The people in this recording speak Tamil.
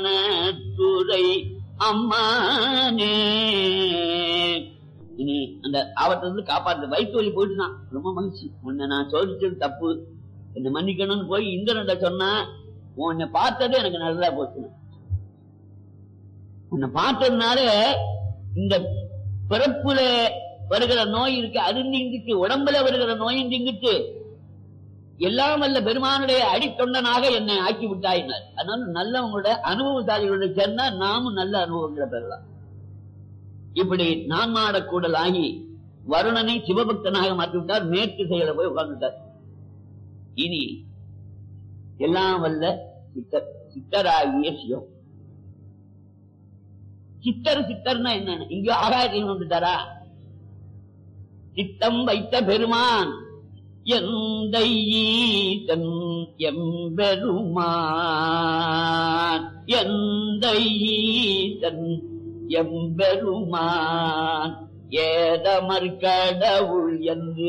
துறை அம்மானே இனி அந்த ஆபத்தை வந்து காப்பாத்து வயிற்று வலி போயிட்டுதான் ரொம்ப மகிழ்ச்சி உன்னை நான் சோதிச்சது தப்பு என்னை மன்னிக்கணும்னு போய் இந்திரன்ட சொன்னா உன்னை பார்த்தது எனக்கு நல்லதா போச்சு உன்னை பார்த்ததுனால இந்த பிறப்புல வருகிற நோய் இருக்கு அது நீங்கிட்டு உடம்புல வருகிற நோயும் நீங்கிட்டு எல்லாம் வல்ல பெருமானுடைய அடித்தொண்டனாக என்னை ஆக்கி விட்டாயினர் அதனால நல்லவங்களோட அனுபவசாலிகளோட சேர்ந்தா நாமும் நல்ல அனுபவங்களை பெறலாம் இப்படி நான் மாடக்கூடல் ஆகி வருணனை சிவபக்தனாக மாற்றிவிட்டார் மேற்கு செயல போய் உட்கார்ந்துட்டார் இனி எல்லாம் வல்ல சித்தர் சித்தராகிய சிவம் சித்தர் சித்தர்னா என்ன இங்க ஆகாயத்தில் வந்துட்டாரா சித்தம் வைத்த பெருமான் எந்த ஈசன் எம்பெருமான் எந்த ஈசன் எம்பெருமான் ஏதமர் கடவுள் என்று